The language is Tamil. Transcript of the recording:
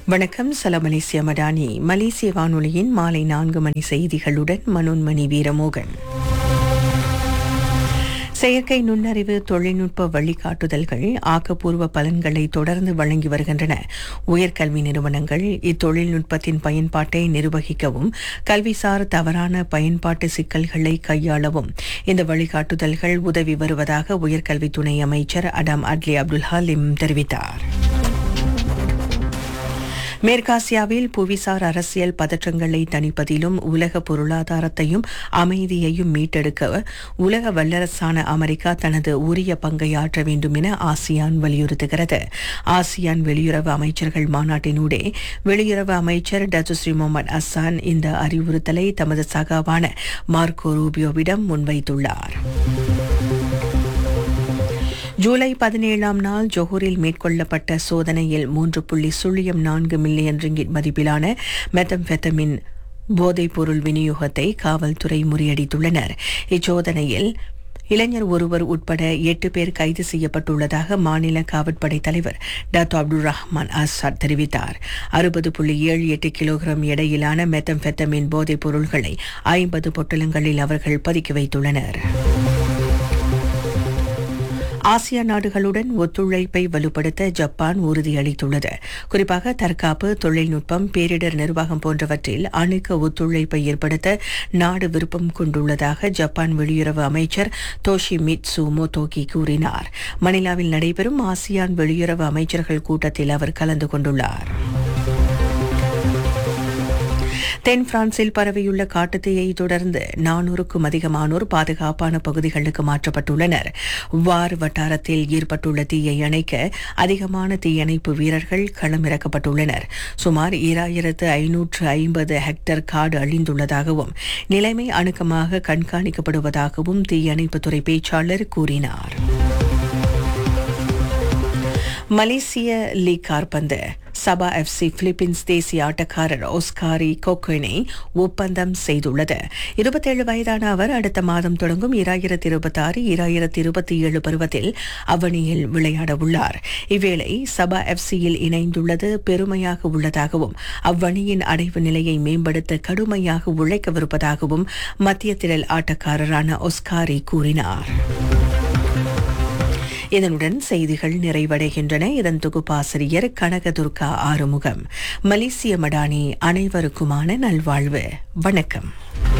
வணக்கம் சல மலேசிய மடானி மலேசிய வானொலியின் மாலை நான்கு மணி செய்திகளுடன் மனோன்மணி வீரமோகன் செயற்கை நுண்ணறிவு தொழில்நுட்ப வழிகாட்டுதல்கள் ஆக்கப்பூர்வ பலன்களை தொடர்ந்து வழங்கி வருகின்றன உயர்கல்வி நிறுவனங்கள் இத்தொழில்நுட்பத்தின் பயன்பாட்டை நிர்வகிக்கவும் கல்விசார் தவறான பயன்பாட்டு சிக்கல்களை கையாளவும் இந்த வழிகாட்டுதல்கள் உதவி வருவதாக உயர்கல்வி துணை அமைச்சர் அடாம் அட்லி அப்துல் ஹலீம் தெரிவித்தார் மேற்காசியாவில் புவிசார் அரசியல் பதற்றங்களை தணிப்பதிலும் உலக பொருளாதாரத்தையும் அமைதியையும் மீட்டெடுக்க உலக வல்லரசான அமெரிக்கா தனது உரிய பங்கை ஆற்ற வேண்டும் என ஆசியான் வலியுறுத்துகிறது ஆசியான் வெளியுறவு அமைச்சர்கள் மாநாட்டினூடே வெளியுறவு அமைச்சர் டத்துஸ்ரீ முகமது அசான் இந்த அறிவுறுத்தலை தமது சகாவான மார்க்கோ ரூபியோவிடம் முன்வைத்துள்ளார் ஜூலை பதினேழாம் நாள் ஜொஹூரில் மேற்கொள்ளப்பட்ட சோதனையில் மூன்று புள்ளி சுழியம் நான்கு மில்லியன் ரிங்கிட் மதிப்பிலான மெத்தம்பெத்தமின் போதைப்பொருள் விநியோகத்தை காவல்துறை முறியடித்துள்ளனர் இச்சோதனையில் இளைஞர் ஒருவர் உட்பட எட்டு பேர் கைது செய்யப்பட்டுள்ளதாக மாநில காவற்படை தலைவர் டாக்டர் அப்துல் ரஹ்மான் ஆசாத் தெரிவித்தார் அறுபது புள்ளி ஏழு எட்டு கிலோகிராம் எடையிலான மெத்தம்பெத்தமின் போதைப் பொருள்களை ஐம்பது பொட்டலங்களில் அவர்கள் பதுக்கி வைத்துள்ளனர் ஆசிய நாடுகளுடன் ஒத்துழைப்பை வலுப்படுத்த ஜப்பான் உறுதியளித்துள்ளது குறிப்பாக தற்காப்பு தொழில்நுட்பம் பேரிடர் நிர்வாகம் போன்றவற்றில் அணுக்க ஒத்துழைப்பை ஏற்படுத்த நாடு விருப்பம் கொண்டுள்ளதாக ஜப்பான் வெளியுறவு அமைச்சர் தோஷி மிட்சு மோட்டோகி கூறினார் மணிலாவில் நடைபெறும் ஆசியான் வெளியுறவு அமைச்சர்கள் கூட்டத்தில் அவர் கலந்து கொண்டுள்ளார் தென் பிரான்சில் பரவியுள்ள காட்டுத்தீயை தொடர்ந்து நானூறுக்கும் அதிகமானோர் பாதுகாப்பான பகுதிகளுக்கு மாற்றப்பட்டுள்ளனர் வார் வட்டாரத்தில் ஏற்பட்டுள்ள தீயை அணைக்க அதிகமான தீயணைப்பு வீரர்கள் களமிறக்கப்பட்டுள்ளனர் சுமார் ஈராயிரத்து ஐநூற்று ஐம்பது ஹெக்டேர் காடு அழிந்துள்ளதாகவும் நிலைமை அணுக்கமாக கண்காணிக்கப்படுவதாகவும் தீயணைப்புத்துறை பேச்சாளர் கூறினார் மலேசிய லீக் கார்பந்து சபா எஃப்சி பிலிப்பீன்ஸ் தேசிய ஆட்டக்காரர் ஒஸ்காரி கோக்வினை ஒப்பந்தம் செய்துள்ளது இருபத்தேழு வயதான அவர் அடுத்த மாதம் தொடங்கும் இராயிரத்தி இருபத்தி ஆறு இராயிரத்தி இருபத்தி ஏழு பருவத்தில் அவ்வணியில் விளையாட உள்ளார் இவ்வேளை சபா எஃப்சியில் இணைந்துள்ளது பெருமையாக உள்ளதாகவும் அவ்வணியின் அடைவு நிலையை மேம்படுத்த கடுமையாக உழைக்கவிருப்பதாகவும் மத்திய திரள் ஆட்டக்காரரான ஒஸ்காரி கூறினார் இதனுடன் செய்திகள் நிறைவடைகின்றன இதன் தொகுப்பாசிரியர் கனகதுர்கா ஆறுமுகம் மலேசிய மடானி அனைவருக்குமான நல்வாழ்வு வணக்கம்